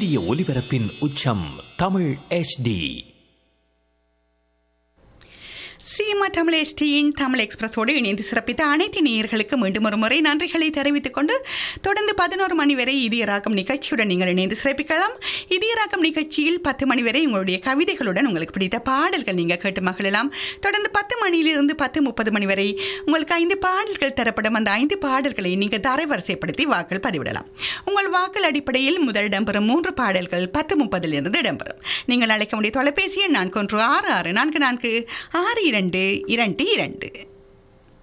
இந்திய ஒலிபரப்பின் உச்சம் தமிழ் HD சீமா தமிழ் எஸ்டியின் தமிழ் எக்ஸ்பிரஸோடு இணைந்து சிறப்பித்த அனைத்து நேயர்களுக்கு மீண்டும் ஒரு முறை நன்றிகளை தெரிவித்துக் கொண்டு தொடர்ந்து பதினோரு மணி வரை இதயராகம் நிகழ்ச்சியுடன் நீங்கள் இணைந்து சிறப்பிக்கலாம் இதயராகம் நிகழ்ச்சியில் பத்து மணி வரை உங்களுடைய கவிதைகளுடன் உங்களுக்கு பிடித்த பாடல்கள் நீங்கள் கேட்டு மகிழலாம் தொடர்ந்து பத்து மணியிலிருந்து பத்து முப்பது மணி வரை உங்களுக்கு ஐந்து பாடல்கள் தரப்படும் அந்த ஐந்து பாடல்களை நீங்கள் தரவரிசைப்படுத்தி வாக்கள் பதிவிடலாம் உங்கள் வாக்கள் அடிப்படையில் முதல் இடம்பெறும் மூன்று பாடல்கள் பத்து முப்பதிலிருந்து இடம்பெறும் நீங்கள் அழைக்க வேண்டிய தொலைபேசி எண் நான்கு ஒன்று ஆறு ஆறு நான்கு நான்கு ஆறு இரண்டு இரண்டு இரண்டு